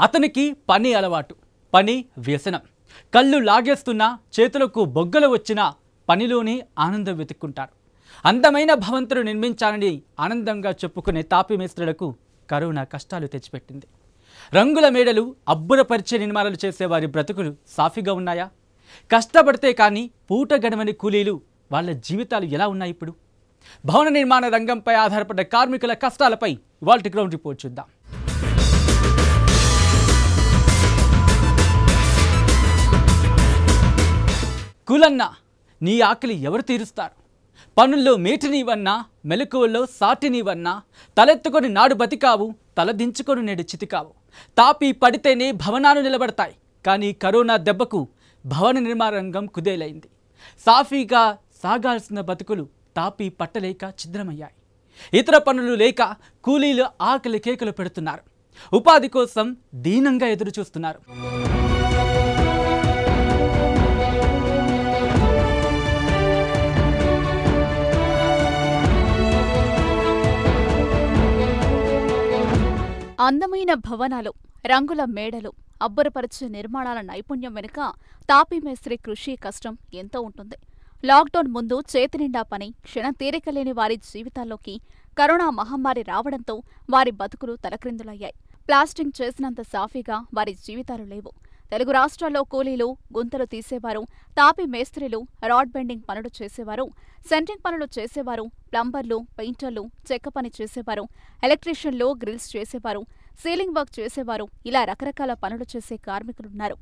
అతనికి పని అలవాటు పని వ్యసనం కళ్ళు లాగేస్తున్నా చేతులకు బొగ్గలు వచ్చినా పనిలోనే ఆనందం వెతుక్కుంటారు అందమైన భవంతులు నిర్మించాలని ఆనందంగా చెప్పుకునే తాపి మేస్త్రులకు కరోనా కష్టాలు తెచ్చిపెట్టింది రంగుల మేడలు అబ్బురపరిచే నిర్మాణాలు చేసే వారి బ్రతుకులు సాఫీగా ఉన్నాయా కష్టపడితే కానీ పూట గడవని కూలీలు వాళ్ళ జీవితాలు ఎలా ఉన్నాయి ఇప్పుడు భవన నిర్మాణ రంగంపై ఆధారపడ్డ కార్మికుల కష్టాలపై వాల్టి గ్రౌండ్ రిపోర్ట్ చూద్దాం కులన్న నీ ఆకలి ఎవరు తీరుస్తారు పనుల్లో మేటినీవన్నా మెలకువల్లో సాటినీవన్నా తలెత్తుకొని నాడు బతికావు తలదించుకొని నేడు చితికావు తాపి పడితేనే భవనాలు నిలబడతాయి కానీ కరోనా దెబ్బకు భవన నిర్మాణ రంగం కుదేలైంది సాఫీగా సాగాల్సిన బతుకులు తాపి పట్టలేక ఛిద్రమయ్యాయి ఇతర పనులు లేక కూలీలు ఆకలి కేకలు పెడుతున్నారు ఉపాధి కోసం దీనంగా ఎదురు చూస్తున్నారు అందమైన భవనాలు రంగుల మేడలు అబ్బురపరిచే నిర్మాణాల నైపుణ్యం వెనుక తాపీ మేస్త్రి కృషి కష్టం ఎంతో ఉంటుంది లాక్డౌన్ ముందు చేతినిండా పని క్షణం తీరిక లేని వారి జీవితాల్లోకి కరోనా మహమ్మారి రావడంతో వారి బతుకులు తలక్రిందులయ్యాయి ప్లాస్టింగ్ చేసినంత సాఫీగా వారి జీవితాలు లేవు తెలుగు రాష్ట్రాల్లో కూలీలు గుంతలు తీసేవారు తాపి మేస్త్రీలు రాడ్ బెండింగ్ పనులు చేసేవారు సెంట్రింగ్ పనులు చేసేవారు ప్లంబర్లు పెయింటర్లు చెక్క పని చేసేవారు ఎలక్ట్రీషియన్లు గ్రిల్స్ చేసేవారు సీలింగ్ వర్క్ చేసేవారు ఇలా రకరకాల పనులు చేసే కార్మికులున్నారు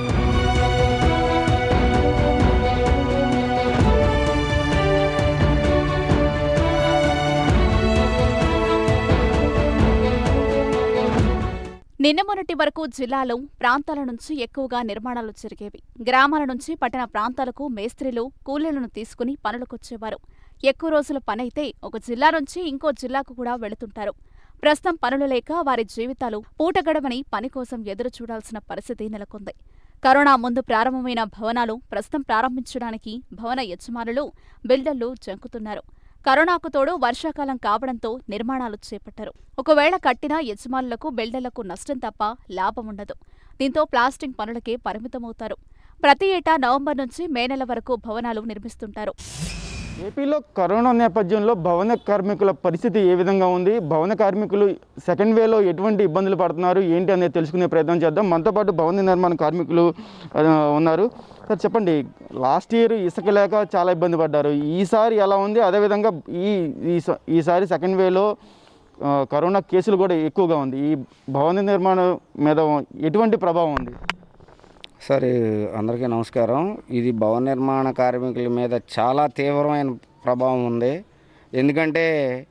నిన్న మొన్నటి వరకు జిల్లాలో ప్రాంతాల నుంచి ఎక్కువగా నిర్మాణాలు జరిగేవి గ్రామాల నుంచి పట్టణ ప్రాంతాలకు మేస్త్రీలు కూలీలను తీసుకుని పనులకొచ్చేవారు ఎక్కువ రోజుల పనైతే ఒక జిల్లా నుంచి ఇంకో జిల్లాకు కూడా వెళుతుంటారు ప్రస్తుతం పనులు లేక వారి జీవితాలు పూటగడవని పని కోసం ఎదురు చూడాల్సిన పరిస్థితి నెలకొంది కరోనా ముందు ప్రారంభమైన భవనాలు ప్రస్తుతం ప్రారంభించడానికి భవన యజమానులు బిల్డర్లు జంకుతున్నారు కరోనాకు తోడు వర్షాకాలం కావడంతో నిర్మాణాలు చేపట్టారు ఒకవేళ కట్టిన యజమానులకు బిల్డర్లకు నష్టం తప్ప లాభం ఉండదు దీంతో ప్లాస్టింగ్ పనులకే పరిమితమవుతారు ప్రతి ఏటా నవంబర్ నుంచి మే నెల వరకు భవనాలు నిర్మిస్తుంటారు ఏపీలో కరోనా నేపథ్యంలో భవన కార్మికుల పరిస్థితి ఏ విధంగా ఉంది భవన కార్మికులు సెకండ్ వేలో ఎటువంటి ఇబ్బందులు పడుతున్నారు ఏంటి అనేది తెలుసుకునే ప్రయత్నం చేద్దాం మనతో పాటు భవన నిర్మాణ కార్మికులు ఆ, ఉన్నారు సార్ చెప్పండి లాస్ట్ ఇయర్ ఇసుక లేక చాలా ఇబ్బంది పడ్డారు ఈసారి ఎలా ఉంది అదేవిధంగా ఈ ఈ- ఈసారి సెకండ్ వేలో ఆ, కరోనా కేసులు కూడా ఎక్కువగా ఉంది ఈ భవన నిర్మాణం మీద ఎటువంటి ప్రభావం ఉంది సార్ అందరికీ నమస్కారం ఇది భవన నిర్మాణ కార్మికుల మీద చాలా తీవ్రమైన ప్రభావం ఉంది ఎందుకంటే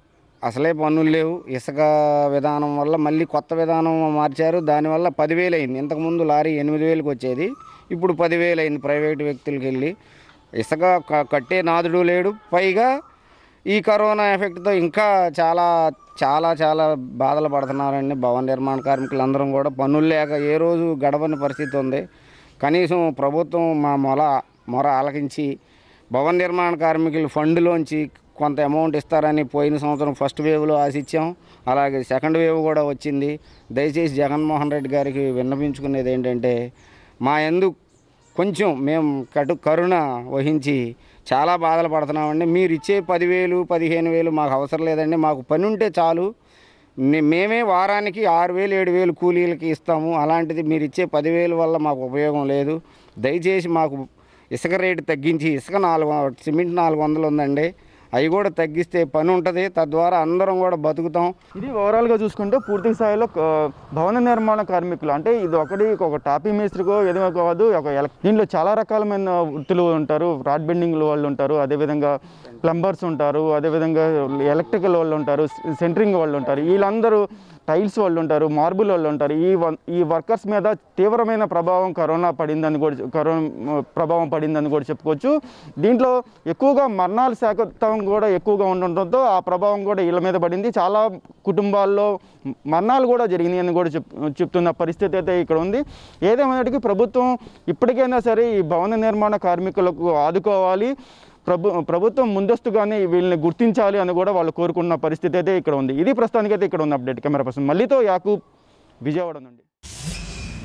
అసలే పన్నులు లేవు ఇసుక విధానం వల్ల మళ్ళీ కొత్త విధానం మార్చారు దానివల్ల పదివేలు అయింది ఇంతకుముందు లారీ ఎనిమిది వేలకు వచ్చేది ఇప్పుడు పదివేలు అయింది ప్రైవేట్ వ్యక్తులకి వెళ్ళి ఇసుక క- కట్టే నాదుడు లేడు పైగా ఈ కరోనా ఎఫెక్ట్తో ఇంకా చాలా చాలా చాలా బాధలు పడుతున్నారండి భవన నిర్మాణ కార్మికులు అందరం కూడా పనులు లేక ఏ రోజు గడవని పరిస్థితి ఉంది కనీసం ప్రభుత్వం మా మొల మొర ఆలకించి భవన నిర్మాణ కార్మికుల ఫండ్లోంచి కొంత అమౌంట్ ఇస్తారని పోయిన సంవత్సరం ఫస్ట్ వేవ్లో ఆశించాం అలాగే సెకండ్ వేవ్ కూడా వచ్చింది దయచేసి జగన్మోహన్ రెడ్డి గారికి విన్నపించుకునేది ఏంటంటే మా ఎందు కొంచెం మేము కటు కరుణ వహించి చాలా బాధలు పడుతున్నామండి మీరు ఇచ్చే పదివేలు పదిహేను వేలు మాకు అవసరం లేదండి మాకు పని ఉంటే చాలు నే- మేమే వారానికి ఆరు వేలు ఏడు వేలు కూలీలకి ఇస్తాము అలాంటిది మీరు ఇచ్చే పదివేలు వల్ల మాకు ఉపయోగం లేదు దయచేసి మాకు ఇసుక రేటు తగ్గించి ఇసుక నాలుగు సిమెంట్ నాలుగు వందలు ఉందండి అవి కూడా తగ్గిస్తే పని ఉంటుంది తద్వారా అందరం కూడా బతుకుతాం ఇది ఓవరాల్గా చూసుకుంటే పూర్తి స్థాయిలో ఆ, భవన నిర్మాణ కార్మికులు అంటే ఇది ఒకటి ఒక టాపీ మేస్త్రికో ఏదో కాదు ఒక ఎలక్ దీంట్లో చాలా రకాలమైన వృత్తులు ఉంటారు రాడ్ బెండింగ్ వాళ్ళు ఉంటారు అదేవిధంగా ప్లంబర్స్ ఉంటారు అదేవిధంగా ఎలక్ట్రికల్ వాళ్ళు ఉంటారు సెంటరింగ్ వాళ్ళు ఉంటారు వీళ్ళందరూ టైల్స్ వాళ్ళు ఉంటారు మార్బుల్ వాళ్ళు ఉంటారు ఈ వ- ఈ వర్కర్స్ మీద తీవ్రమైన ప్రభావం కరోనా పడిందని కూడా కరోనా ప్రభావం పడిందని కూడా చెప్పుకోవచ్చు దీంట్లో ఎక్కువగా మరణాల శాతం కూడా ఎక్కువగా ఉండటంతో ఆ ప్రభావం కూడా వీళ్ళ మీద పడింది చాలా కుటుంబాల్లో మరణాలు కూడా జరిగినాయి అని కూడా చెప్ చెప్తున్న పరిస్థితి అయితే ఇక్కడ ఉంది ఏదేమైనటికీ ప్రభుత్వం ఇప్పటికైనా సరే ఈ భవన నిర్మాణ కార్మికులకు ఆదుకోవాలి ప్రభు ప్రభుత్వం ముందస్తుగానే వీళ్ళని గుర్తించాలి అని కూడా వాళ్ళు కోరుకున్న పరిస్థితి అయితే ఇక్కడ ఉంది ఇది ప్రస్తుతానికైతే ఇక్కడ ఉన్న అప్డేట్ కెమెరా పర్సన్ మళ్ళీతో యాకూబ్ విజయవాడ నుండి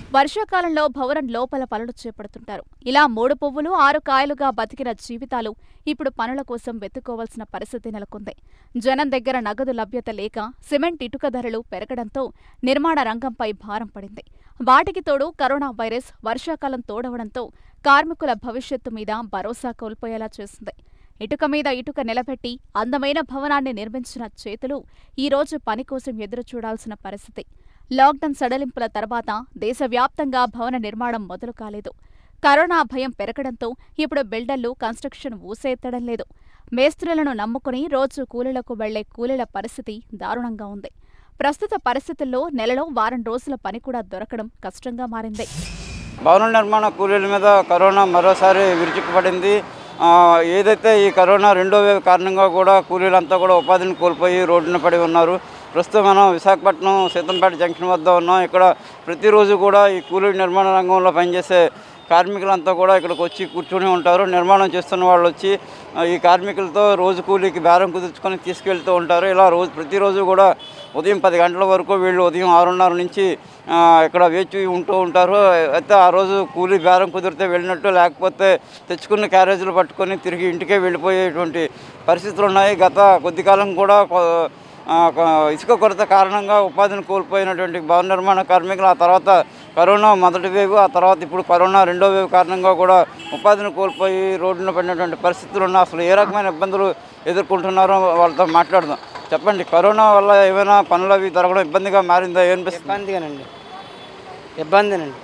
వర్షాకాలంలో భవనం లోపల పనులు చేపడుతుంటారు ఇలా మూడు పువ్వులు ఆరు కాయలుగా బతికిన జీవితాలు ఇప్పుడు పనుల కోసం వెతుక్కోవాల్సిన పరిస్థితి నెలకొంది జనం దగ్గర నగదు లభ్యత లేక సిమెంట్ ఇటుక ధరలు పెరగడంతో నిర్మాణ రంగంపై భారం పడింది వాటికి తోడు కరోనా వైరస్ వర్షాకాలం తోడవడంతో కార్మికుల భవిష్యత్తు మీద భరోసా కోల్పోయేలా చేసింది ఇటుక మీద ఇటుక నిలబెట్టి అందమైన భవనాన్ని నిర్మించిన చేతులు ఈ రోజు పని కోసం ఎదురు చూడాల్సిన పరిస్థితి లాక్డౌన్ సడలింపుల తర్వాత దేశవ్యాప్తంగా భవన నిర్మాణం మొదలు కాలేదు కరోనా భయం పెరగడంతో ఇప్పుడు బిల్డర్లు కన్స్ట్రక్షన్ ఊసేత్తడం లేదు మేస్త్రులను నమ్ముకుని రోజు కూలీలకు వెళ్లే కూలీల పరిస్థితి దారుణంగా ఉంది ప్రస్తుత పరిస్థితుల్లో నెలలో వారం రోజుల పని కూడా దొరకడం కష్టంగా మారింది భవన నిర్మాణ కూలీల మీద కరోనా మరోసారి విరుచుకుపడింది ఆ, ఏదైతే ఈ కరోనా రెండో వేవ్ కారణంగా కూడా కూలీలంతా కూడా ఉపాధిని కోల్పోయి రోడ్డున పడి ఉన్నారు ప్రస్తుతం మనం విశాఖపట్నం సీతంపేట జంక్షన్ వద్ద ఉన్నాం ఇక్కడ ప్రతిరోజు కూడా ఈ కూలీ నిర్మాణ రంగంలో పనిచేసే కార్మికులంతా కూడా ఇక్కడికి వచ్చి కూర్చొని ఉంటారు నిర్మాణం చేస్తున్న వాళ్ళు వచ్చి ఆ, ఈ కార్మికులతో రోజు కూలీకి బేరం కుదుర్చుకొని తీసుకెళ్తూ ఉంటారు ఇలా రోజు ప్రతిరోజు కూడా ఉదయం పది గంటల వరకు వీళ్ళు ఉదయం ఆరున్నర నుంచి ఆ, ఇక్కడ వేచి ఉంటూ ఉంటారు అయితే ఆ రోజు కూలీ బేరం కుదిరితే వెళ్ళినట్టు లేకపోతే తెచ్చుకున్న క్యారేజీలు పట్టుకొని తిరిగి ఇంటికే వెళ్ళిపోయేటువంటి పరిస్థితులు ఉన్నాయి గత కొద్ది కాలం కూడా కొ- ఆ, కొ- ఇసుక కొరత కారణంగా ఉపాధిని కోల్పోయినటువంటి భవన నిర్మాణ కార్మికులు ఆ తర్వాత కరోనా మొదటి వేవ్ ఆ తర్వాత ఇప్పుడు కరోనా రెండో వేవ్ కారణంగా కూడా ఉపాధిని కోల్పోయి రోడ్డున పడినటువంటి పరిస్థితులు ఉన్నాయి అసలు ఏ రకమైన ఇబ్బందులు ఎదుర్కొంటున్నారో వాళ్ళతో మాట్లాడదాం చెప్పండి కరోనా వల్ల ఏమైనా పనులు అవి జరగడం ఇబ్బందిగా మారిందా ఏమనిపిస్తుంది ఇబ్బందిగానండి ఇబ్బందినండి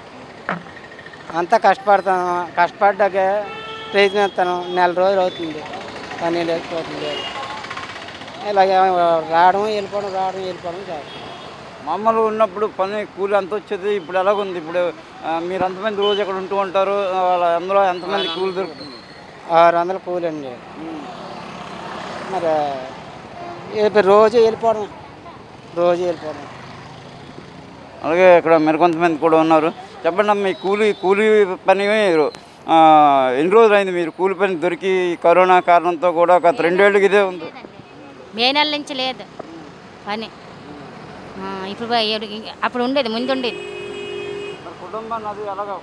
అంతా కష్టపడతాను కష్టపడ్డాక ప్రయత్నిస్తాను నెల రోజులు అవుతుంది పని లేకపోతుంది ఇలాగే రావడం వెళ్ళిపోవడం రావడం వెళ్ళిపోవడం చాలు మామూలు ఉన్నప్పుడు పని కూలి ఎంత వచ్చేది ఇప్పుడు ఎలాగుంది ఇప్పుడు ఆ, మీరు ఎంతమంది రోజు ఇక్కడ ఉంటూ ఉంటారు ఆ, వాళ్ళ అందులో ఎంతమంది కూలి దొరుకుతుంది ఆరు వందల కూలి అండి మరి వెళ్ళిపోయి రోజు వెళ్ళిపోవడం రోజు వెళ్ళిపోవడం అలాగే ఇక్కడ మరికొంతమంది కూడా ఉన్నారు చెప్పండి అమ్మ మీ కూలి కూలి పని ఆ, ఎన్ని రోజులు అయింది మీరు కూలి పని దొరికి ఈ కరోనా కారణంతో కూడా గత రెండేళ్ళకి ఇదే ఉంది మే నెల నుంచి లేదు పని ఆ, ఇప్పుడు పోయి ఏడు- అప్పుడు ఉండేది ముందు ఉండేది మరి కుటుంబాన్ని అది ఎలాగ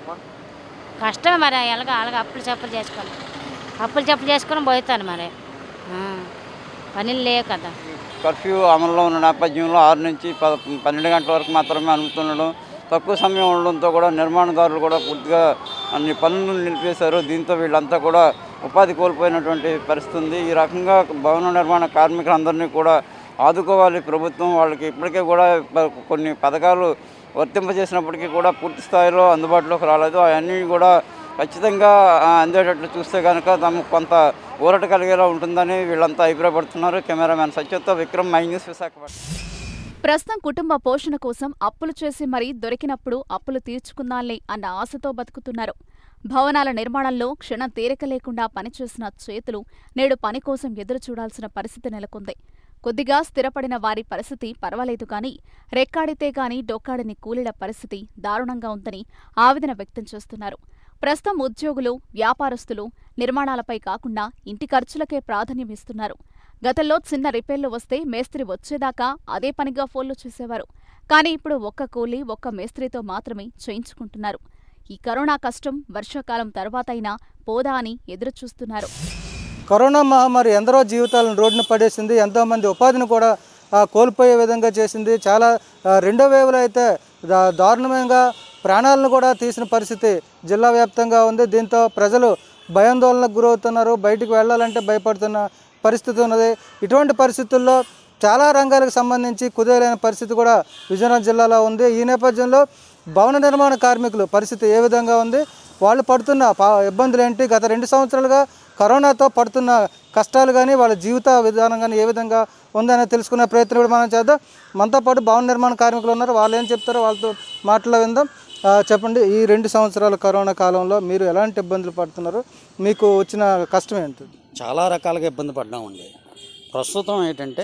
కష్టమే మరి ఎలాగ అలాగ అప్పులు చెప్పులు చేసుకొని అప్పులు చెప్పులు చేసుకొని పోతాను మరి ఆ, పనులు లేవు కదా కర్ఫ్యూ అమల్లో ఉన్న నేపథ్యంలో ఆరు నుంచి పద పన్నెండు గంటల వరకు మాత్రమే అనుమతి ఉండడం తక్కువ సమయం ఉండడంతో కూడా నిర్మాణదారులు కూడా పూర్తిగా అన్ని పనులను నిలిపేశారు దీంతో వీళ్ళంతా కూడా ఉపాధి కోల్పోయినటువంటి పరిస్థితి ఉంది ఈ రకంగా భవన నిర్మాణ కార్మికులందరినీ కూడా ఆదుకోవాలి ప్రభుత్వం వాళ్ళకి ఇప్పటికే కూడా ప- కొన్ని పథకాలు వర్తింపజేసినప్పటికీ కూడా పూర్తి స్థాయిలో అందుబాటులోకి రాలేదు అవన్నీ కూడా ఖచ్చితంగా ఆ, అందేటట్లు చూస్తే కనుక తమకు కొంత ఊరట కలిగేలా ఉంటుందని వీళ్ళంతా అభిప్రాయపడుతున్నారు కెమెరామ్యాన్ సత్యతో విక్రమ్ మై న్యూస్ విశాఖపట్నం ప్రస్తుతం కుటుంబ పోషణ కోసం అప్పులు చేసి మరీ దొరికినప్పుడు అప్పులు తీర్చుకుందాంలే అన్న ఆశతో బతుకుతున్నారు భవనాల నిర్మాణంలో క్షణం తీరిక లేకుండా పనిచేసిన చేతులు నేడు పని కోసం ఎదురు చూడాల్సిన పరిస్థితి నెలకొంది కొద్దిగా స్థిరపడిన వారి పరిస్థితి పర్వాలేదు కానీ రెక్కాడితే గాని డొక్కాడని కూలీల పరిస్థితి దారుణంగా ఉందని ఆవేదన వ్యక్తం చేస్తున్నారు ప్రస్తుతం ఉద్యోగులు వ్యాపారస్తులు నిర్మాణాలపై కాకుండా ఇంటి ఖర్చులకే ప్రాధాన్యం ఇస్తున్నారు గతంలో చిన్న రిపేర్లు వస్తే మేస్త్రి వచ్చేదాకా అదే పనిగా ఫోన్లు చేసేవారు కానీ ఇప్పుడు ఒక్క కూలీ ఒక్క మేస్త్రితో మాత్రమే చేయించుకుంటున్నారు ఈ కరోనా కష్టం వర్షాకాలం తర్వాతైనా పోదా అని ఎదురుచూస్తున్నారు కరోనా మహమ్మారి ఎందరో జీవితాలను రోడ్డున పడేసింది ఎంతోమంది ఉపాధిని కూడా ఆ, కోల్పోయే విధంగా చేసింది చాలా ఆ, రెండో వేవ్లో అయితే దా- దారుణంగా ప్రాణాలను కూడా తీసిన పరిస్థితి జిల్లా వ్యాప్తంగా ఉంది దీంతో ప్రజలు భయాందోళనకు గురవుతున్నారు బయటికి వెళ్ళాలంటే భయపడుతున్న పరిస్థితి ఉన్నది ఇటువంటి పరిస్థితుల్లో చాలా రంగాలకు సంబంధించి కుదేలైన పరిస్థితి కూడా విజయనగరం జిల్లాలో ఉంది ఈ నేపథ్యంలో భవన నిర్మాణ కార్మికులు పరిస్థితి ఏ విధంగా ఉంది వాళ్ళు పడుతున్న పా- ఇబ్బందులు ఏంటి గత రెండు సంవత్సరాలుగా కరోనాతో పడుతున్న కష్టాలు కానీ వాళ్ళ జీవిత విధానం కానీ ఏ విధంగా ఉందని తెలుసుకునే ప్రయత్నం కూడా మనం చేద్దాం మనతో పాటు భవన నిర్మాణ కార్మికులు ఉన్నారు వాళ్ళు ఏం చెప్తారో వాళ్ళతో మాటలు విందాం ఆ, చెప్పండి ఈ రెండు సంవత్సరాల కరోనా కాలంలో మీరు ఎలాంటి ఇబ్బందులు పడుతున్నారు మీకు వచ్చిన కష్టం ఏంటి చాలా రకాలుగా ఇబ్బంది పడ్డామండి ప్రస్తుతం ఏంటంటే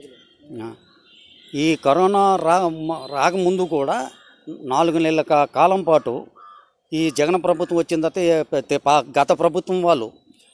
ఆ, ఈ కరోనా రా మ- రాకముందు కూడా నాలుగు నెలల కా- కాలం పాటు ఈ జగన్ ప్రభుత్వం వచ్చిన తర్వాత ఏ- పె- పా- గత ప్రభుత్వం వాళ్ళు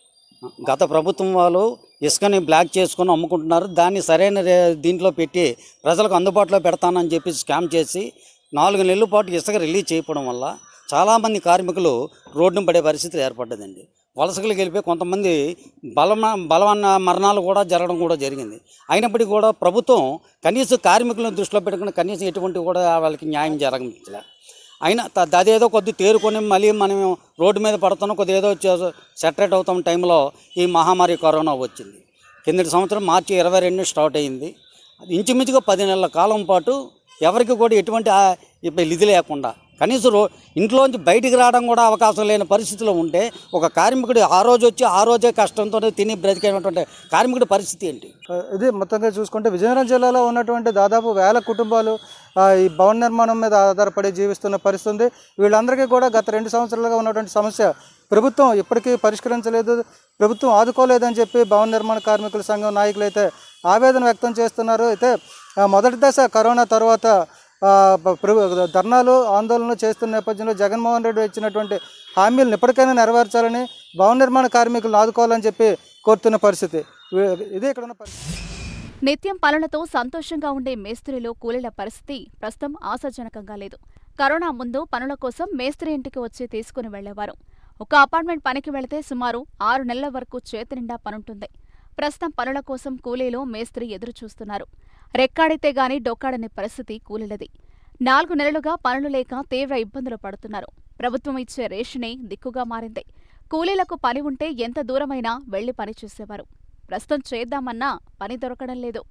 గత ప్రభుత్వం వాళ్ళు ఇసుకని బ్లాక్ చేసుకొని అమ్ముకుంటున్నారు దాన్ని సరైన రే- దీంట్లో పెట్టి ప్రజలకు అందుబాటులో పెడతానని చెప్పి స్కామ్ చేసి నాలుగు నెలల పాటు ఇసుక రిలీజ్ చేయకపోవడం వల్ల చాలామంది కార్మికులు రోడ్డున పడే పరిస్థితి ఏర్పడ్డదండి వలసలకు వెళ్ళిపోయి కొంతమంది బలమ బలవన్న మరణాలు కూడా జరగడం కూడా జరిగింది అయినప్పటికీ కూడా ప్రభుత్వం కనీసం కార్మికులను దృష్టిలో పెట్టుకుని కనీసం ఎటువంటి కూడా వాళ్ళకి న్యాయం జరగలే అయినా త- అదేదో కొద్ది తేరుకొని మళ్ళీ మనం రోడ్డు మీద పడుతున్నాం కొద్ది ఏదో సెటరేట్ అవుతాం టైంలో ఈ మహమ్మారి కరోనా వచ్చింది కిందటి సంవత్సరం మార్చి ఇరవై రెండు స్టార్ట్ అయింది అది ఇంచుమించుగా పది నెలల కాలం పాటు ఎవరికి కూడా ఎటువంటి ఆ- ఇప్పుడు ఇది లేకుండా కనీసం రో ఇంట్లోంచి బయటికి రావడం కూడా అవకాశం లేని పరిస్థితిలో ఉంటే ఒక కార్మికుడు ఆ రోజు వచ్చి ఆ రోజే కష్టంతో తిని బ్రతికేటువంటి కార్మికుడి పరిస్థితి ఏంటి ఆ, ఇది మొత్తంగా చూసుకుంటే విజయనగరం జిల్లాలో ఉన్నటువంటి దాదాపు వేల కుటుంబాలు ఆ, ఈ భవన నిర్మాణం మీద ఆధారపడి జీవిస్తున్న పరిస్థితి ఉంది వీళ్ళందరికీ కూడా గత రెండు సంవత్సరాలుగా ఉన్నటువంటి సమస్య ప్రభుత్వం ఇప్పటికీ పరిష్కరించలేదు ప్రభుత్వం ఆదుకోలేదని చెప్పి భవన నిర్మాణ కార్మికుల సంఘం నాయకులు అయితే ఆవేదన వ్యక్తం చేస్తున్నారు అయితే ఆ, మొదటి దశ కరోనా తర్వాత ఆ, ప- ప్రభు- ధర్నాలు ఆందోళనలు చేస్తున్న నేపథ్యంలో జగన్మోహన్ రెడ్డి ఇచ్చినటువంటి హామీలను ఇప్పటికైనా నెరవేర్చాలని భవన నిర్మాణ కార్మికులను ఆదుకోవాలని చెప్పి కోరుతున్న పరిస్థితి వీ- ఇదే ఇక్కడ ఉన్న పరిస్థితి నిత్యం పనులతో సంతోషంగా ఉండే మేస్త్రీలు కూలీల పరిస్థితి ప్రస్తుతం ఆశాజనకంగా లేదు కరోనా ముందు పనుల కోసం మేస్త్రి ఇంటికి వచ్చి తీసుకుని వెళ్లేవారు ఒక అపార్ట్మెంట్ పనికి వెళితే సుమారు ఆరు నెలల వరకు చేతి నిండా పనుంటుంది ప్రస్తుతం పనుల కోసం కూలీలు మేస్త్రి ఎదురు చూస్తున్నారు రెక్కాడితే గాని డొక్కాడని పరిస్థితి కూలీలది నాలుగు నెలలుగా పనులు లేక తీవ్ర ఇబ్బందులు పడుతున్నారు ప్రభుత్వం ఇచ్చే రేషనే దిక్కుగా మారింది కూలీలకు పని ఉంటే ఎంత దూరమైనా వెళ్లి పని చేసేవారు ప్రస్తుతం చేద్దామన్నా పని దొరకడం లేదు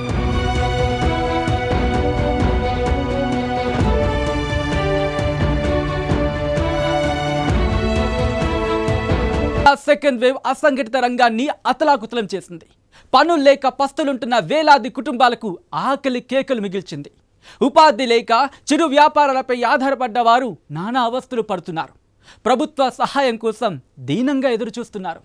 ఆ సెకండ్ వేవ్ అసంఘటిత రంగాన్ని అతలాకుతలం చేసింది పనులు లేక పస్తులుంటున్న వేలాది కుటుంబాలకు ఆకలి కేకలు మిగిల్చింది ఉపాధి లేక చిరు వ్యాపారాలపై ఆధారపడ్డ వారు నానా అవస్థలు పడుతున్నారు ప్రభుత్వ సహాయం కోసం దీనంగా ఎదురుచూస్తున్నారు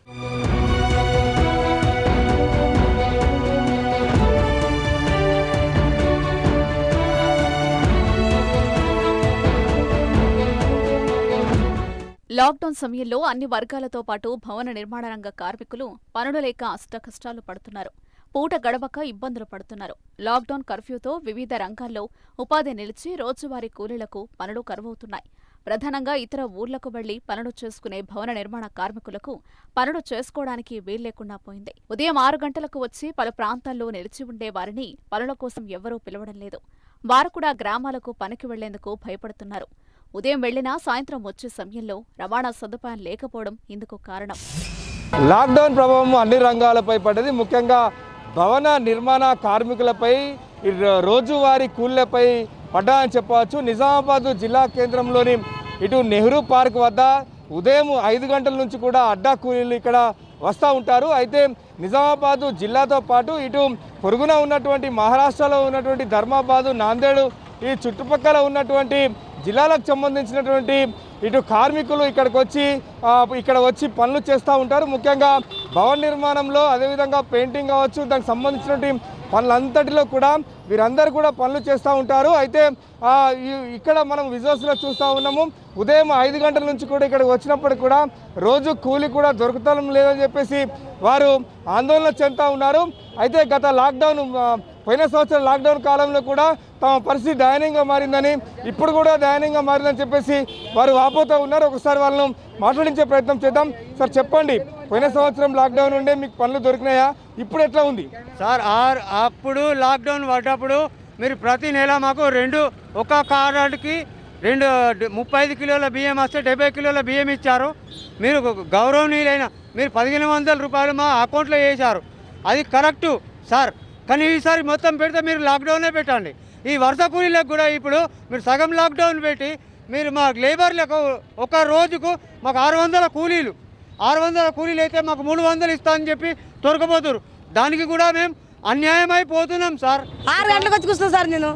లాక్డౌన్ సమయంలో అన్ని వర్గాలతో పాటు భవన నిర్మాణ రంగ కార్మికులు పనులు లేక అష్టకష్టాలు పడుతున్నారు పూట గడవక ఇబ్బందులు పడుతున్నారు లాక్డౌన్ కర్ఫ్యూతో వివిధ రంగాల్లో ఉపాధి నిలిచి రోజువారీ కూలీలకు పనులు కరువవుతున్నాయి ప్రధానంగా ఇతర ఊర్లకు వెళ్లి పనులు చేసుకునే భవన నిర్మాణ కార్మికులకు పనులు చేసుకోవడానికి వీల్లేకుండా పోయింది ఉదయం ఆరు గంటలకు వచ్చి పలు ప్రాంతాల్లో నిలిచి ఉండే వారిని పనుల కోసం ఎవ్వరూ పిలవడం లేదు వారు కూడా గ్రామాలకు పనికి వెళ్లేందుకు భయపడుతున్నారు ఉదయం వెళ్లినా సాయంత్రం వచ్చే సమయంలో రవాణా సదుపాయం లేకపోవడం ఇందుకు కారణం లాక్డౌన్ ప్రభావం అన్ని రంగాలపై పడ్డది ముఖ్యంగా భవన నిర్మాణ కార్మికులపై ఈ రో- రోజువారీ కూలీలపై పడ్డాయని చెప్పవచ్చు నిజామాబాద్ జిల్లా కేంద్రంలోని ఇటు నెహ్రూ పార్క్ వద్ద ఉదయం ఐదు గంటల నుంచి కూడా అడ్డా కూలీలు ఇక్కడ వస్తూ ఉంటారు అయితే నిజామాబాద్ జిల్లాతో పాటు ఇటు పొరుగున ఉన్నటువంటి మహారాష్ట్రలో ఉన్నటువంటి ధర్మాబాదు నాందేడు ఈ చుట్టుపక్కల ఉన్నటువంటి జిల్లాలకు సంబంధించినటువంటి ఇటు కార్మికులు ఇక్కడికి వచ్చి ఆ, ఇక్కడ వచ్చి పనులు చేస్తూ ఉంటారు ముఖ్యంగా భవన నిర్మాణంలో అదేవిధంగా పెయింటింగ్ కావచ్చు దానికి సంబంధించినటువంటి పనులంతటిలో కూడా వీరందరూ కూడా పనులు చేస్తూ ఉంటారు అయితే ఆ, ఈ- ఇక్కడ మనం విజువల్స్లో చూస్తూ ఉన్నాము ఉదయం ఐదు గంటల నుంచి కూడా ఇక్కడికి వచ్చినప్పటికి కూడా రోజు కూలి కూడా దొరుకుతడం లేదని చెప్పేసి వారు ఆందోళన చెందుతూ ఉన్నారు అయితే గత లాక్డౌన్ ఆ, పోయిన సంవత్సరం లాక్డౌన్ కాలంలో కూడా తమ పరిస్థితి దయనీయంగా మారిందని ఇప్పుడు కూడా దయనీయంగా మారిందని చెప్పేసి వారు వాపోతూ ఉన్నారు ఒకసారి వాళ్ళను మాట్లాడించే ప్రయత్నం చేద్దాం సార్ చెప్పండి పోయిన సంవత్సరం లాక్డౌన్ ఉండే మీకు పనులు దొరికినాయా ఇప్పుడు ఎట్లా ఉంది సార్ ఆర్ అప్పుడు లాక్డౌన్ పడ్డప్పుడు మీరు ప్రతి నెల మాకు రెండు ఒక కార్డుకి రెండు డ- ముప్పై ఐదు కిలోల బియ్యం వస్తే డెబ్బై కిలోల బియ్యం ఇచ్చారు మీరు గ- గౌరవనీయులైన మీరు పదిహేను వందల రూపాయలు మా అకౌంట్లో వేశారు అది కరెక్టు సార్ కానీ ఈసారి మొత్తం పెడితే మీరు లాక్డౌనే పెట్టండి ఈ వరుస కూలీలకు కూడా ఇప్పుడు మీరు సగం లాక్డౌన్ పెట్టి మీరు మా లేబర్లకు ఒక రోజుకు మాకు ఆరు వందల కూలీలు ఆరు వందల కూలీలు అయితే మాకు మూడు వందలు ఇస్తా అని చెప్పి దొరకపోతారు దానికి కూడా మేము అన్యాయమైపోతున్నాం సార్ ఆరు గంటలకు వచ్చి కూర్చున్నా సార్ నేను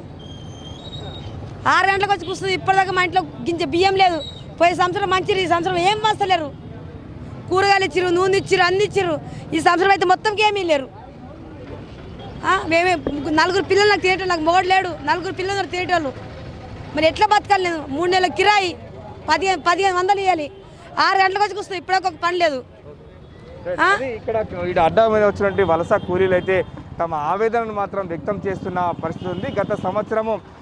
ఆరు గంటలకు వచ్చి కూర్చుంది ఇప్పటిదాకా మా ఇంట్లో గింజ బియ్యం లేదు పోయే సంవత్సరం మంచిది ఈ సంవత్సరం ఏం మస్తలేరు కూరగాయలు ఇచ్చిర్రు నూనె ఇచ్చిర్రు అన్ని ఇచ్చిర్రు ఈ సంవత్సరం అయితే మొత్తంకి ఏమీ లేరు ఆ, మేమే ముగ్గురు- నలుగురు పిల్లలు నాకు తినేటోళ్ళు నాకు మొగడు లేడు నలుగురు పిల్లలు నాకు తినేటోళ్ళు మరి ఎట్లా బతకాలి నేను మూడు నెలల కిరాయి పదిహేను పదిహేను వందలు ఇవ్వాలి ఆరు గంటలకు వచ్చి కూర్చున్నా ఇప్పటిదాకా ఒక పని లేదు ఆ? అది ఇక్కడ ఇటు అడ్డా మీద వచ్చినటువంటి వలస కూలీలు అయితే తమ ఆవేదనను మాత్రం వ్యక్తం చేస్తున్న పరిస్థితి ఉంది గత సంవత్సరము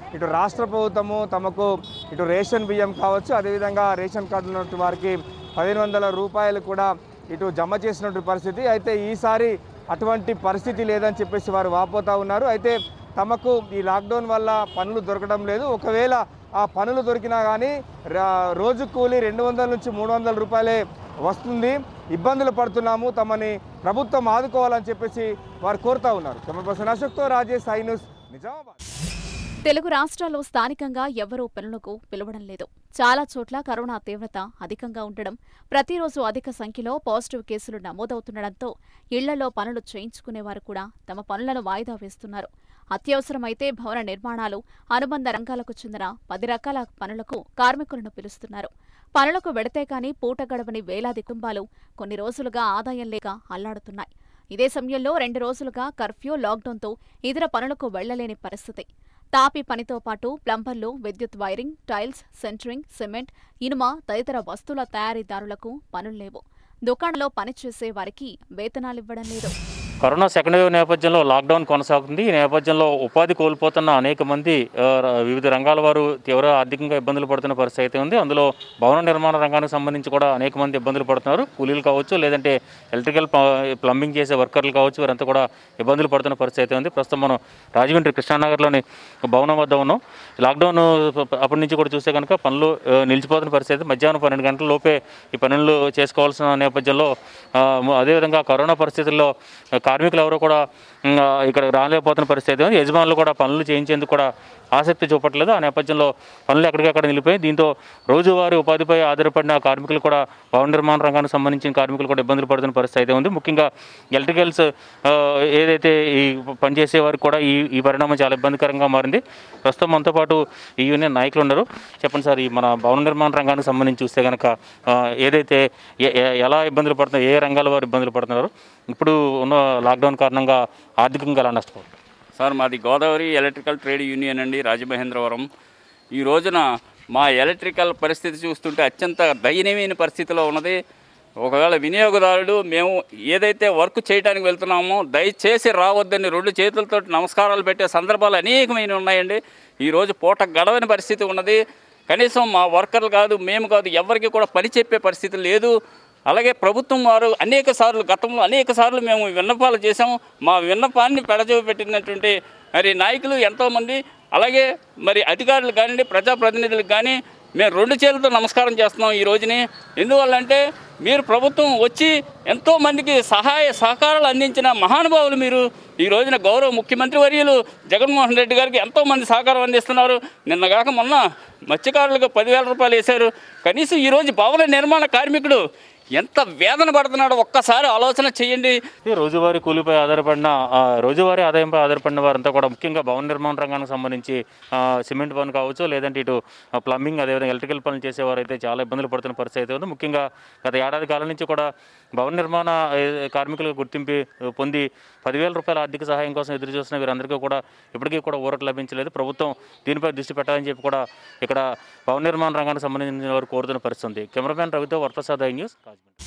ఇటు రాష్ట్ర ప్రభుత్వము తమకు ఇటు రేషన్ బియ్యం కావచ్చు అదేవిధంగా రేషన్ కార్డులు ఉన్నటువంటి వారికి పదిహేను వందల రూపాయలు కూడా ఇటు జమ చేసినటువంటి పరిస్థితి అయితే ఈసారి అటువంటి పరిస్థితి లేదని చెప్పేసి వారు వాపోతా ఉన్నారు అయితే తమకు ఈ లాక్డౌన్ వల్ల పనులు దొరకడం లేదు ఒకవేళ ఆ పనులు దొరికినా కానీ రా- రోజు కూలి రెండు వందల నుంచి మూడు వందల రూపాయలే వస్తుంది ఇబ్బందులు పడుతున్నాము తమని ప్రభుత్వం ఆదుకోవాలని చెప్పేసి వారు కోరుతా ఉన్నారు కెమెరా పర్సన్ అశోక్తో రాజేష్ ఐ న్యూస్ నిజామాబాద్ తెలుగు రాష్ట్రాల్లో స్థానికంగా ఎవరూ పనులకు పిలవడం లేదు చాలా చోట్ల కరోనా తీవ్రత అధికంగా ఉండడం ప్రతిరోజు అధిక సంఖ్యలో పాజిటివ్ కేసులు నమోదవుతుండటంతో ఇళ్లలో పనులు చేయించుకునేవారు కూడా తమ పనులను వాయిదా వేస్తున్నారు అత్యవసరమైతే భవన నిర్మాణాలు అనుబంధ రంగాలకు చెందిన పది రకాల పనులకు కార్మికులను పిలుస్తున్నారు పనులకు వెడితే కానీ పూట గడవని వేలాది కుటుంబాలు కొన్ని రోజులుగా ఆదాయం లేక అల్లాడుతున్నాయి ఇదే సమయంలో రెండు రోజులుగా కర్ఫ్యూ లాక్డౌన్తో ఇతర పనులకు వెళ్లలేని పరిస్థితి తాపి పనితో పాటు ప్లంబర్లు విద్యుత్ వైరింగ్ టైల్స్ సెంటరింగ్ సిమెంట్ ఇనుమ తదితర వస్తువుల తయారీదారులకు పనులు లేవు దుకాణంలో పనిచేసే వారికి వేతనాలివ్వడం లేదు కరోనా సెకండ్ వేవ్ నేపథ్యంలో లాక్డౌన్ కొనసాగుతుంది ఈ నేపథ్యంలో ఉపాధి కోల్పోతున్న అనేక మంది ఆ, ర- వివిధ రంగాల వారు తీవ్ర ఆర్థికంగా ఇబ్బందులు పడుతున్న పరిస్థితి అయితే ఉంది అందులో భవన నిర్మాణ రంగానికి సంబంధించి కూడా అనేక మంది ఇబ్బందులు పడుతున్నారు కూలీలు కావచ్చు లేదంటే ఎలక్ట్రికల్ ప- ప్లంబింగ్ చేసే వర్కర్లు కావచ్చు వీరంతా కూడా ఇబ్బందులు పడుతున్న పరిస్థితి అయితే ఉంది ప్రస్తుతం మనం రాజమండ్రి కృష్ణానగర్లోని భవనం వద్ద ఉన్నాం లాక్డౌన్ అప్పటి నుంచి కూడా చూస్తే కనుక పనులు ఆ, నిలిచిపోతున్న పరిస్థితి మధ్యాహ్నం పన్నెండు గంటల లోపే ఈ పనులు చేసుకోవాల్సిన నేపథ్యంలో ఆ, మ- అదేవిధంగా కరోనా పరిస్థితుల్లో ఆ, కార్మికులు ఎవరు కూడా ఉమ్, ఆ, ఇక్కడ రాలేకపోతున్న పరిస్థితి ఉంది యజమానులు కూడా పనులు చేయించేందుకు కూడా ఆసక్తి చూపట్లేదు ఆ నేపథ్యంలో పనులు ఎక్కడికక్కడ నిలిపోయి దీంతో రోజువారీ ఉపాధిపై ఆధారపడిన కార్మికులు కూడా భవన నిర్మాణ రంగానికి సంబంధించిన కార్మికులు కూడా ఇబ్బందులు పడుతున్న పరిస్థితి అయితే ఉంది ముఖ్యంగా ఎలక్ట్రికల్స్ ఆ, ఏదైతే ఈ పనిచేసే వారికి కూడా ఈ ఈ పరిణామం చాలా ఇబ్బందికరంగా మారింది ప్రస్తుతం మనతో పాటు ఈ యూనియన్ నాయకులు ఉన్నారు చెప్పండి సార్ ఈ మన భవన నిర్మాణ రంగానికి సంబంధించి చూస్తే కనుక ఆ, ఏదైతే ఎ- ఎ- ఎలా ఇబ్బందులు పడుతున్నారు ఏ రంగాల వారు ఇబ్బందులు పడుతున్నారు ఇప్పుడు ఉన్న లాక్డౌన్ కారణంగా ఆర్థికంగా ఎలా నష్టపోతుంది సార్ మాది గోదావరి ఎలక్ట్రికల్ ట్రేడ్ యూనియన్ అండి రాజమహేంద్రవరం ఈ రోజున మా ఎలక్ట్రికల్ పరిస్థితి చూస్తుంటే అత్యంత దయనీయమైన పరిస్థితిలో ఉన్నది ఒకవేళ వినియోగదారుడు మేము ఏదైతే వర్క్ చేయడానికి వెళ్తున్నామో దయచేసి రావద్దని రెండు చేతులతో నమస్కారాలు పెట్టే సందర్భాలు అనేకమైన ఉన్నాయండి ఈరోజు పూట గడవని పరిస్థితి ఉన్నది కనీసం మా వర్కర్లు కాదు మేము కాదు ఎవరికి కూడా పని చెప్పే పరిస్థితి లేదు అలాగే ప్రభుత్వం వారు అనేక సార్లు గతంలో అనేక సార్లు మేము విన్నపాలు చేసాము మా విన్నపాన్ని పెడచూపెట్టినటువంటి మరి నాయకులు ఎంతోమంది అలాగే మరి అధికారులు కానివ్వండి ప్రజాప్రతినిధులకు కానీ మేము రెండు చేతులతో నమస్కారం చేస్తున్నాం ఈ రోజుని ఎందువల్లంటే మీరు ప్రభుత్వం వచ్చి ఎంతో మందికి సహాయ సహకారాలు అందించిన మహానుభావులు మీరు ఈ రోజున గౌరవ ముఖ్యమంత్రి వర్యులు జగన్మోహన్ రెడ్డి గారికి ఎంతో మంది సహకారం అందిస్తున్నారు నిన్నగాక మొన్న మత్స్యకారులకు పదివేల రూపాయలు వేశారు కనీసం ఈరోజు భవన నిర్మాణ కార్మికుడు ఎంత వేదన పడుతున్నాడో ఒక్కసారి ఆలోచన చేయండి ఈ రోజువారీ కూలీపై ఆధారపడిన ఆ, రోజువారీ ఆదాయంపై ఆధారపడిన వారంతా కూడా ముఖ్యంగా భవన నిర్మాణ రంగానికి సంబంధించి ఆ, సిమెంట్ పని కావచ్చు లేదంటే ఇటు ఆ, ప్లంబింగ్ అదేవిధంగా ఎలక్ట్రికల్ పనులు చేసేవారు అయితే చాలా ఇబ్బందులు పడుతున్న పరిస్థితి అయితే ఉంది ముఖ్యంగా గత ఏడాది కాలం నుంచి కూడా భవన నిర్మాణ ఏ, కార్మికులకు గుర్తింపు పొంది పదివేల రూపాయల ఆర్థిక సహాయం కోసం ఎదురు చూస్తున్న వీరందరికీ కూడా ఇప్పటికీ కూడా ఊరట లభించలేదు ప్రభుత్వం దీనిపై దృష్టి పెట్టాలని చెప్పి కూడా ఇక్కడ భవన నిర్మాణ రంగానికి సంబంధించిన వారు కోరుతున్న పరిస్థితి ఉంది కెమెరామ్యాన్ రవితో వరప్రసాద్ ఐ న్యూస్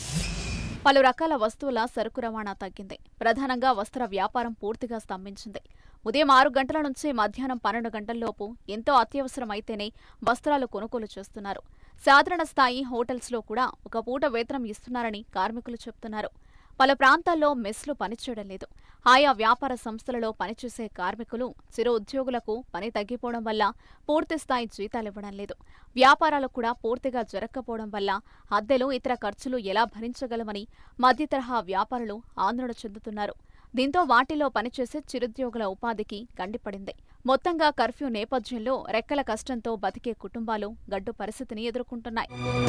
పలు రకాల వస్తువుల సరుకు రవాణా తగ్గింది ప్రధానంగా వస్త్ర వ్యాపారం పూర్తిగా స్తంభించింది ఉదయం ఆరు గంటల నుంచి మధ్యాహ్నం పన్నెండు గంటల్లోపు ఎంతో అత్యవసరం అయితేనే వస్త్రాలు కొనుగోలు చేస్తున్నారు సాధారణ స్థాయి హోటల్స్లో కూడా ఒక పూట వేతనం ఇస్తున్నారని కార్మికులు చెబుతున్నారు పలు ప్రాంతాల్లో మెస్లు పనిచేయడం లేదు ఆయా వ్యాపార సంస్థలలో పనిచేసే కార్మికులు చిరు ఉద్యోగులకు పని తగ్గిపోవడం వల్ల పూర్తి స్థాయి జీతాలివ్వడం లేదు వ్యాపారాలు కూడా పూర్తిగా జరగకపోవడం వల్ల అద్దెలు ఇతర ఖర్చులు ఎలా భరించగలమని మధ్య తరహా వ్యాపారులు ఆందోళన చెందుతున్నారు దీంతో వాటిలో పనిచేసే చిరుద్యోగుల ఉపాధికి గండిపడింది మొత్తంగా కర్ఫ్యూ నేపథ్యంలో రెక్కల కష్టంతో బతికే కుటుంబాలు గడ్డు పరిస్థితిని ఎదుర్కొంటున్నాయి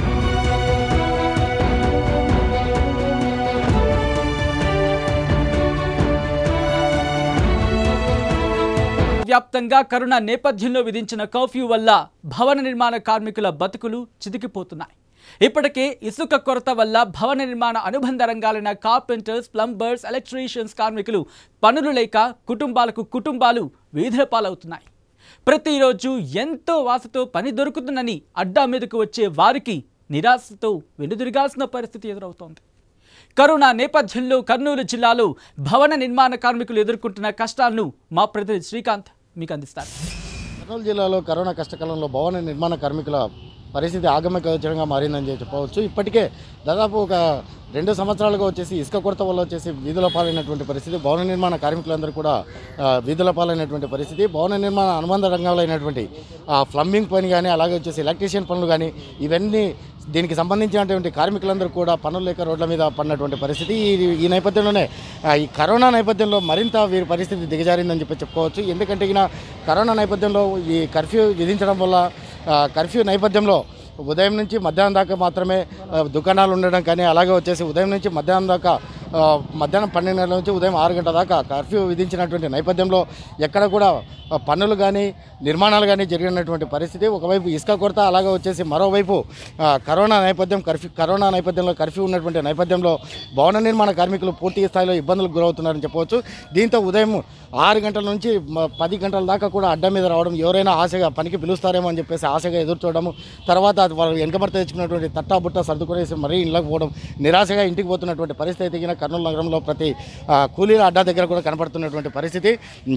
వ్యాప్తంగా కరోనా నేపథ్యంలో విధించిన కర్ఫ్యూ వల్ల భవన నిర్మాణ కార్మికుల బతుకులు చితికిపోతున్నాయి ఇప్పటికే ఇసుక కొరత వల్ల భవన నిర్మాణ అనుబంధ రంగాలైన కార్పెంటర్స్ ప్లంబర్స్ ఎలక్ట్రీషియన్స్ కార్మికులు పనులు లేక కుటుంబాలకు కుటుంబాలు వీధుల పాలవుతున్నాయి ప్రతిరోజు ఎంతో వాసతో పని దొరుకుతుందని అడ్డా మీదకు వచ్చే వారికి నిరాశతో వెనుదిరగాల్సిన పరిస్థితి ఎదురవుతోంది కరోనా నేపథ్యంలో కర్నూలు జిల్లాలో భవన నిర్మాణ కార్మికులు ఎదుర్కొంటున్న కష్టాలను మా ప్రతినిధి శ్రీకాంత్ మీకు అందిస్తారు కర్నూలు జిల్లాలో కరోనా కష్టకాలంలో భవన నిర్మాణ కార్మికుల పరిస్థితి ఆగమగోచరంగా మారిందని చెప్పవచ్చు ఇప్పటికే దాదాపు ఒక రెండు సంవత్సరాలుగా వచ్చేసి ఇసుక కొరత వల్ల వచ్చేసి వీధుల పాలైనటువంటి పరిస్థితి భవన నిర్మాణ కార్మికులందరూ కూడా ఆ, వీధుల పాలైనటువంటి పరిస్థితి భవన నిర్మాణ అనుబంధ రంగాలైనటువంటి ఆ, ప్లంబింగ్ పని కానీ అలాగే వచ్చేసి ఎలక్ట్రీషియన్ పనులు కానీ ఇవన్నీ దీనికి సంబంధించినటువంటి కార్మికులందరూ కూడా పనులు లేక రోడ్ల మీద పడినటువంటి పరిస్థితి ఈ ఈ నేపథ్యంలోనే ఆ, ఈ కరోనా నేపథ్యంలో మరింత వీరి పరిస్థితి దిగజారిందని చెప్పి చెప్పుకోవచ్చు ఎందుకంటే ఈయన కరోనా నేపథ్యంలో ఈ కర్ఫ్యూ విధించడం వల్ల ఆ, కర్ఫ్యూ నేపథ్యంలో ఉదయం నుంచి మధ్యాహ్నం దాకా మాత్రమే ఆ, దుకాణాలు ఉండడం కానీ అలాగే వచ్చేసి ఉదయం నుంచి మధ్యాహ్నం దాకా ఆ, మధ్యాహ్నం పన్నెండు గంటల నుంచి ఉదయం ఆరు గంటల దాకా కర్ఫ్యూ విధించినటువంటి నేపథ్యంలో ఎక్కడ కూడా ఆ, పనులు కానీ నిర్మాణాలు కానీ జరిగినటువంటి పరిస్థితి ఒకవైపు ఇసుక కొరత అలాగే వచ్చేసి మరోవైపు ఆ, కరోనా నేపథ్యం కర్ఫ్యూ కరోనా నేపథ్యంలో కర్ఫ్యూ ఉన్నటువంటి నేపథ్యంలో భవన నిర్మాణ కార్మికులు పూర్తి స్థాయిలో ఇబ్బందులకు గురవుతున్నారని చెప్పవచ్చు దీంతో ఉదయం ఆరు గంటల నుంచి మ- పది గంటల దాకా కూడా అడ్డ మీద రావడం ఎవరైనా ఆశగా పనికి పిలుస్తారేమో అని చెప్పేసి ఆశగా ఎదురు చూడడం తర్వాత అది వాళ్ళు వెనకబడితే తెచ్చుకున్నటువంటి తట్టా బుట్ట సర్దుకునేసి మరీ ఇళ్ళకి పోవడం నిరాశగా ఇంటికి పోతున్నటువంటి పరిస్థితి ఎదిగిన కర్నూలు నగరంలో ప్రతి ఆ, కూలీల అడ్డా దగ్గర కూడా కనపడుతున్నటువంటి పరిస్థితి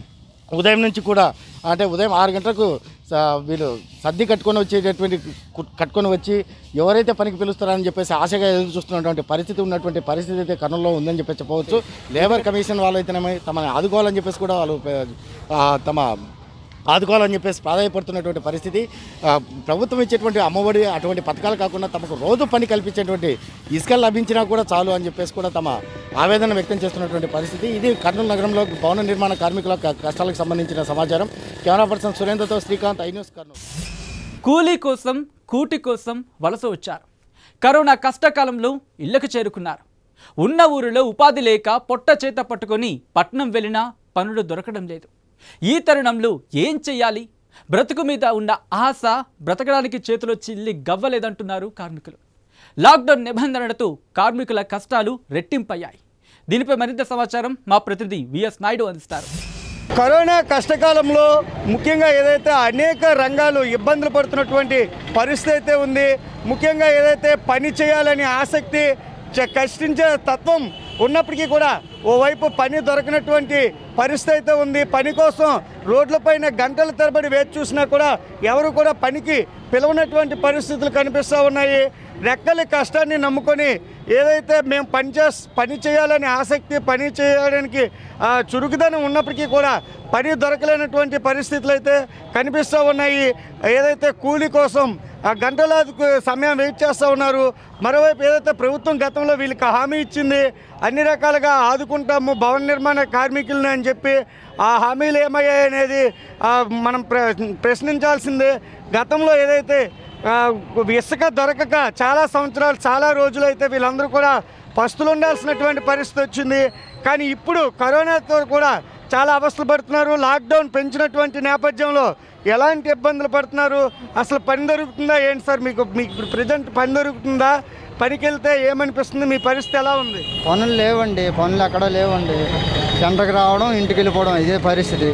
ఉదయం నుంచి కూడా అంటే ఉదయం ఆరు గంటలకు స- వీళ్ళు సర్ది కట్టుకొని వచ్చేటటువంటి కు- కట్టుకొని వచ్చి ఎవరైతే పనికి పిలుస్తారని చెప్పేసి ఆశగా ఎదురు చూస్తున్నటువంటి పరిస్థితి ఉన్నటువంటి పరిస్థితి అయితే కర్నూలులో ఉందని చెప్పి చెప్పవచ్చు లేబర్ కమిషన్ వాళ్ళు అయితేనేమో తమని ఆదుకోవాలని చెప్పేసి కూడా వాళ్ళు ఆ, తమ ఆదుకోవాలని చెప్పేసి ప్రాధాయపడుతున్నటువంటి పరిస్థితి ఆ, ప్రభుత్వం ఇచ్చేటువంటి అమ్మఒడి అటువంటి పథకాలు కాకుండా తమకు రోజు పని కల్పించేటువంటి ఇసుక లభించినా కూడా చాలు అని చెప్పేసి కూడా తమ ఆవేదన వ్యక్తం చేస్తున్నటువంటి పరిస్థితి ఇది కర్నూలు నగరంలో భవన నిర్మాణ కార్మికుల క- కష్టాలకు సంబంధించిన సమాచారం కెమెరా పర్సన్ సురేంద్రతో శ్రీకాంత్ ఐ న్యూస్ కర్నూలు కూలీ కోసం కూటి కోసం వలస వచ్చారు కరోనా కష్టకాలంలో ఇళ్లకు చేరుకున్నారు ఉన్న ఊరిలో ఉపాధి లేక పొట్ట చేత పట్టుకొని పట్నం వెళ్ళినా పనులు దొరకడం లేదు ఈ తరుణంలో ఏం చెయ్యాలి బ్రతుకు మీద ఉన్న ఆశ బ్రతకడానికి చేతిలో చిల్లి గవ్వలేదంటున్నారు కార్మికులు లాక్డౌన్ నిబంధనలతో కార్మికుల కష్టాలు రెట్టింపయ్యాయి దీనిపై మరింత సమాచారం మా ప్రతినిధి విఎస్ నాయుడు అందిస్తారు కరోనా కష్టకాలంలో ముఖ్యంగా ఏదైతే అనేక రంగాలు ఇబ్బందులు పడుతున్నటువంటి పరిస్థితి అయితే ఉంది ముఖ్యంగా ఏదైతే పని చేయాలని ఆసక్తి చ- కష్టించే తత్వం ఉన్నప్పటికీ కూడా ఓవైపు పని దొరకనటువంటి పరిస్థితి అయితే ఉంది పని కోసం రోడ్లపైన గంటల తరబడి వేచి చూసినా కూడా ఎవరు కూడా పనికి పిలవనటువంటి పరిస్థితులు కనిపిస్తూ ఉన్నాయి రెక్కలి కష్టాన్ని నమ్ముకొని ఏదైతే మేము పని చేస్ పని చేయాలని ఆసక్తి పని చేయడానికి ఆ, చురుకుదనం ఉన్నప్పటికీ కూడా పని దొరకలేనటువంటి పరిస్థితులు అయితే కనిపిస్తూ ఉన్నాయి ఏదైతే కూలి కోసం ఆ గంటలాది కు- సమయం వెయిట్ చేస్తూ ఉన్నారు మరోవైపు ఏదైతే ప్రభుత్వం గతంలో వీళ్ళకి హామీ ఇచ్చింది అన్ని రకాలుగా ఆదుకుంటాము భవన నిర్మాణ కార్మికులని అని చెప్పి ఆ హామీలు ఏమయ్యాయి అనేది ఆ, మనం ప్ర ప్రశ్నించాల్సిందే గతంలో ఏదైతే ఆ, ఇసుక దొరకక చాలా సంవత్సరాలు చాలా రోజులు అయితే వీళ్ళందరూ కూడా పస్తులు ఉండాల్సినటువంటి పరిస్థితి వచ్చింది కానీ ఇప్పుడు కరోనాతో కూడా చాలా అవస్థలు పడుతున్నారు లాక్డౌన్ పెంచినటువంటి నేపథ్యంలో ఎలాంటి ఇబ్బందులు పడుతున్నారు అసలు పని దొరుకుతుందా ఏంటి సార్ మీకు మీకు ఇప్పుడు ప్రజెంట్ పని దొరుకుతుందా పనికి వెళ్తే ఏమనిపిస్తుంది మీ పరిస్థితి ఎలా ఉంది పనులు లేవండి పనులు ఎక్కడ లేవండి సెంటర్కి రావడం ఇంటికి వెళ్ళిపోవడం ఇదే పరిస్థితి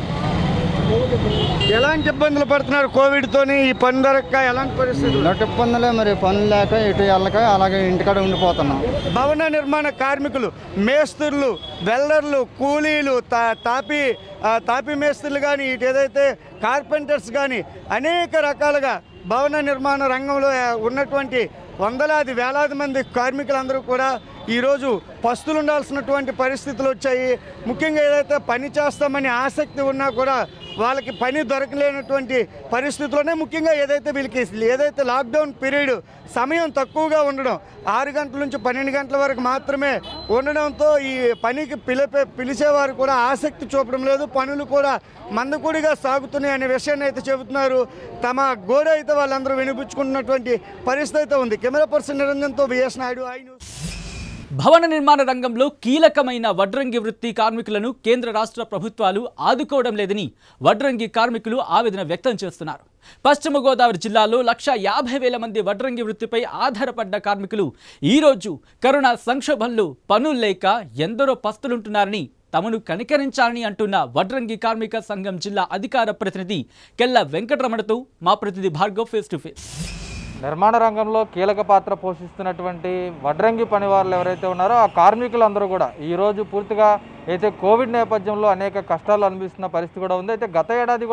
ఎలాంటి ఇబ్బందులు పడుతున్నారు కోవిడ్తోని ఈ పని దొరక్క ఎలాంటి పరిస్థితులు ఇలాంటి ఇబ్బందులే మరి పనులు లేక ఇటు వెళ్ళక అలాగే ఇంటికాడ ఉండిపోతున్నాం భవన నిర్మాణ కార్మికులు మేస్త్రులు వెల్డర్లు కూలీలు తా తాపి ఆ, తాపి మేస్త్రులు కానీ ఇటు ఏదైతే కార్పెంటర్స్ కానీ అనేక రకాలుగా భవన నిర్మాణ రంగంలో ఆ, ఉన్నటువంటి వందలాది వేలాది మంది కార్మికులందరూ కూడా ఈరోజు పస్తులు ఉండాల్సినటువంటి పరిస్థితులు వచ్చాయి ముఖ్యంగా ఏదైతే పని చేస్తామని ఆసక్తి ఉన్నా కూడా వాళ్ళకి పని దొరకలేనటువంటి పరిస్థితుల్లోనే ముఖ్యంగా ఏదైతే వీళ్ళకి ఏదైతే లాక్డౌన్ పీరియడ్ సమయం తక్కువగా ఉండడం ఆరు గంటల నుంచి పన్నెండు గంటల వరకు మాత్రమే ఉండడంతో ఈ పనికి పిలిపే పిలిచేవారు కూడా ఆసక్తి చూపడం లేదు పనులు కూడా మందకూడిగా సాగుతున్నాయి అనే విషయాన్ని అయితే చెబుతున్నారు తమ గోడ అయితే వాళ్ళందరూ వినిపించుకుంటున్నటువంటి పరిస్థితి అయితే ఉంది కెమెరా పర్సన్ నిరంజన్తో విఎస్ నాయుడు ఐ న్యూస్ భవన నిర్మాణ రంగంలో కీలకమైన వడ్రంగి వృత్తి కార్మికులను కేంద్ర రాష్ట్ర ప్రభుత్వాలు ఆదుకోవడం లేదని వడ్రంగి కార్మికులు ఆవేదన వ్యక్తం చేస్తున్నారు పశ్చిమ గోదావరి జిల్లాలో లక్ష యాభై వేల మంది వడ్రంగి వృత్తిపై ఆధారపడ్డ కార్మికులు ఈరోజు కరోనా సంక్షోభంలో పనులు లేక ఎందరో పస్తులుంటున్నారని తమను కనికరించాలని అంటున్న వడ్రంగి కార్మిక సంఘం జిల్లా అధికార ప్రతినిధి కెల్ల వెంకటరమణతో మా ప్రతినిధి భార్గవ్ ఫేస్ టు ఫేస్ నిర్మాణ రంగంలో కీలక పాత్ర పోషిస్తున్నటువంటి వడ్రంగి పనివారులు ఎవరైతే ఉన్నారో ఆ కార్మికులందరూ కూడా ఈరోజు పూర్తిగా అయితే కోవిడ్ నేపథ్యంలో అనేక కష్టాలు అనిపిస్తున్న పరిస్థితి కూడా ఉంది అయితే గత ఏడాది కూడా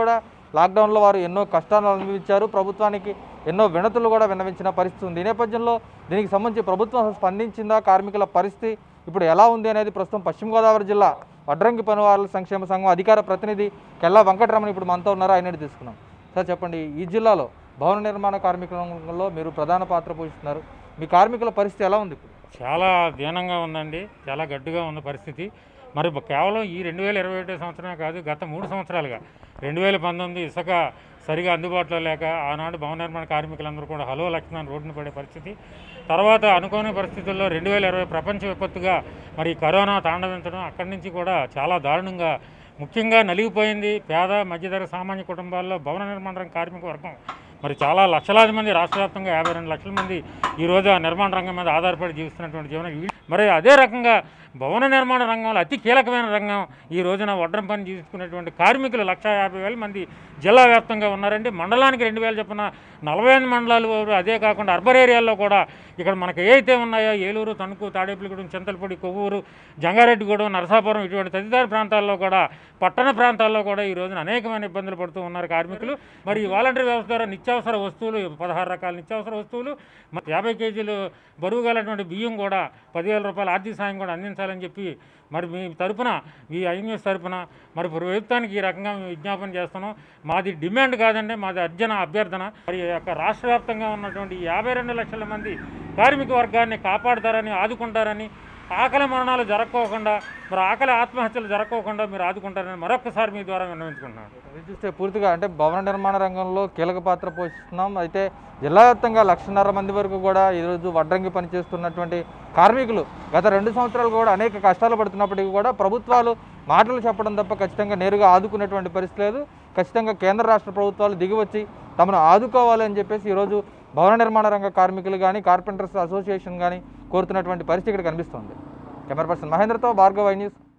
లాక్డౌన్లో వారు ఎన్నో కష్టాలు అనుభవించారు ప్రభుత్వానికి ఎన్నో వినతులు కూడా విన్నవించిన పరిస్థితి ఉంది ఈ నేపథ్యంలో దీనికి సంబంధించి ప్రభుత్వం అసలు స్పందించిందా కార్మికుల పరిస్థితి ఇప్పుడు ఎలా ఉంది అనేది ప్రస్తుతం పశ్చిమ గోదావరి జిల్లా వడ్రంగి పనివారుల సంక్షేమ సంఘం అధికార ప్రతినిధి కెల్లా వెంకటరమణ ఇప్పుడు మనతో ఉన్నారు ఆయన తీసుకున్నాం సార్ చెప్పండి ఈ జిల్లాలో భవన నిర్మాణ కార్మికులలో మీరు ప్రధాన పాత్ర పోషిస్తున్నారు మీ కార్మికుల పరిస్థితి ఎలా ఉంది ఇప్పుడు చాలా దీనంగా ఉందండి చాలా గడ్డుగా ఉంది పరిస్థితి మరి బ- కేవలం ఈ రెండు వేల ఇరవై ఒకటో సంవత్సరమే కాదు గత మూడు సంవత్సరాలుగా రెండు వేల పంతొమ్మిది ఇసుక సరిగా అందుబాటులో లేక ఆనాడు భవన నిర్మాణ కార్మికులందరూ కూడా హలో లక్ష్మణ్ రోడ్డున పడే పరిస్థితి తర్వాత అనుకోని పరిస్థితుల్లో రెండు వేల ఇరవై ప్రపంచ విపత్తుగా మరి కరోనా తాండవించడం అక్కడి నుంచి కూడా చాలా దారుణంగా ముఖ్యంగా నలిగిపోయింది పేద మధ్యధర సామాన్య కుటుంబాల్లో భవన నిర్మాణ రంగ కార్మిక వర్గం మరి చాలా లక్షలాది మంది రాష్ట్ర వ్యాప్తంగా యాభై రెండు లక్షల మంది ఈరోజు ఆ నిర్మాణ రంగం మీద ఆధారపడి జీవిస్తున్నటువంటి జీవనం వీ- మరి అదే రకంగా భవన నిర్మాణ రంగంలో అతి కీలకమైన రంగం ఈ రోజున వడ్రం పని చేసుకునేటువంటి కార్మికులు లక్ష యాభై వేల మంది జిల్లా వ్యాప్తంగా ఉన్నారండి మండలానికి రెండు వేలు చొప్పున నలభై ఎనిమిది మండలాలు వారు అదే కాకుండా అర్బన్ ఏరియాల్లో కూడా ఇక్కడ మనకు ఏ అయితే ఉన్నాయో ఏలూరు తణుకు తాడేపల్లిగూడెం చింతలపూడి కొవ్వూరు జంగారెడ్డిగూడెం నరసాపురం ఇటువంటి తదితర ప్రాంతాల్లో కూడా పట్టణ ప్రాంతాల్లో కూడా ఈ రోజున అనేకమైన ఇబ్బందులు పడుతూ ఉన్నారు కార్మికులు మరి ఈ వాలంటీర్ వ్యవస్థ ద్వారా నిత్యావసర వస్తువులు పదహారు రకాల నిత్యావసర వస్తువులు మ- యాభై కేజీలు బరువు గలటువంటి బియ్యం కూడా పదివేల రూపాయల ఆర్థిక సాయం కూడా అందించాలని చెప్పి మరి మీ తరపున ఈ ఐఎంఎస్ తరపున మరి ప్రభుత్వానికి ఈ రకంగా మేము విజ్ఞాపన చేస్తున్నాం మాది డిమాండ్ కాదండి మాది అర్జన అభ్యర్థన మరి ఈ యొక్క రాష్ట్ర వ్యాప్తంగా ఉన్నటువంటి ఈ యాభై రెండు లక్షల మంది కార్మిక వర్గాన్ని కాపాడతారని ఆదుకుంటారని ఆకలి మరణాలు జరగకోకుండా మరి ఆకలి ఆత్మహత్యలు జరగకోకుండా మీరు ఆదుకుంటారని మరొకసారి మీ ద్వారా విన్నవించుకుంటున్నాను ఇది చూస్తే పూర్తిగా అంటే భవన నిర్మాణ రంగంలో కీలక పాత్ర పోషిస్తున్నాం అయితే జిల్లా వ్యాప్తంగా లక్షన్నర మంది వరకు కూడా ఈరోజు వడ్రంగి పనిచేస్తున్నటువంటి కార్మికులు గత రెండు సంవత్సరాలు కూడా అనేక కష్టాలు పడుతున్నప్పటికీ కూడా ప్రభుత్వాలు మాటలు చెప్పడం తప్ప ఖచ్చితంగా నేరుగా ఆదుకునేటువంటి పరిస్థితి లేదు ఖచ్చితంగా కేంద్ర రాష్ట్ర ప్రభుత్వాలు దిగివచ్చి తమను ఆదుకోవాలని చెప్పేసి ఈరోజు భవన నిర్మాణ రంగ కార్మికులు కానీ కార్పెంటర్స్ అసోసియేషన్ కానీ కోరుతున్నటువంటి పరిస్థితి ఇక్కడ కనిపిస్తుంది కెమెరా పర్సన్ మహేంద్రతో భార్గవ్ ఐ న్యూస్